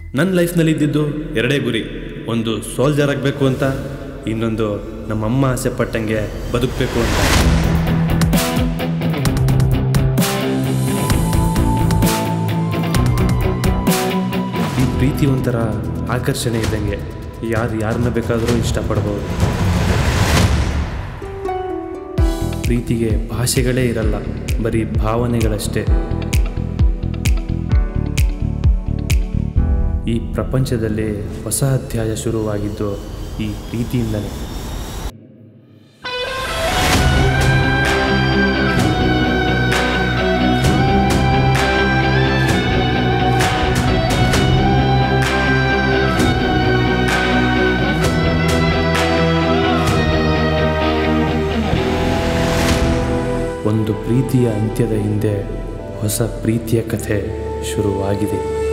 ನನ್ನ ಲೈಫ್ನಲ್ಲಿ ಇದ್ದಿದ್ದು ಎರಡೇ ಗುರಿ ಒಂದು ಸೋಲ್ಜರ್ ಆಗಬೇಕು ಅಂತ ಇನ್ನೊಂದು ನಮ್ಮಮ್ಮ ಆಸೆ ಪಟ್ಟಂಗೆ ಬದುಕಬೇಕು ಅಂತ ಈ ಪ್ರೀತಿ ಒಂಥರ ಆಕರ್ಷಣೆ ಇದ್ದಂಗೆ ಯಾರು ಯಾರನ್ನ ಬೇಕಾದರೂ ಇಷ್ಟಪಡ್ಬೋದು ಪ್ರೀತಿಗೆ ಭಾಷೆಗಳೇ ಇರಲ್ಲ ಬರೀ ಭಾವನೆಗಳಷ್ಟೇ ಈ ಪ್ರಪಂಚದಲ್ಲಿ ಹೊಸ ಅಧ್ಯಾಯ ಶುರುವಾಗಿದ್ದು ಈ ಪ್ರೀತಿಯಿಂದಲೇ ಒಂದು ಪ್ರೀತಿಯ ಅಂತ್ಯದ ಹಿಂದೆ ಹೊಸ ಪ್ರೀತಿಯ ಕಥೆ ಶುರುವಾಗಿದೆ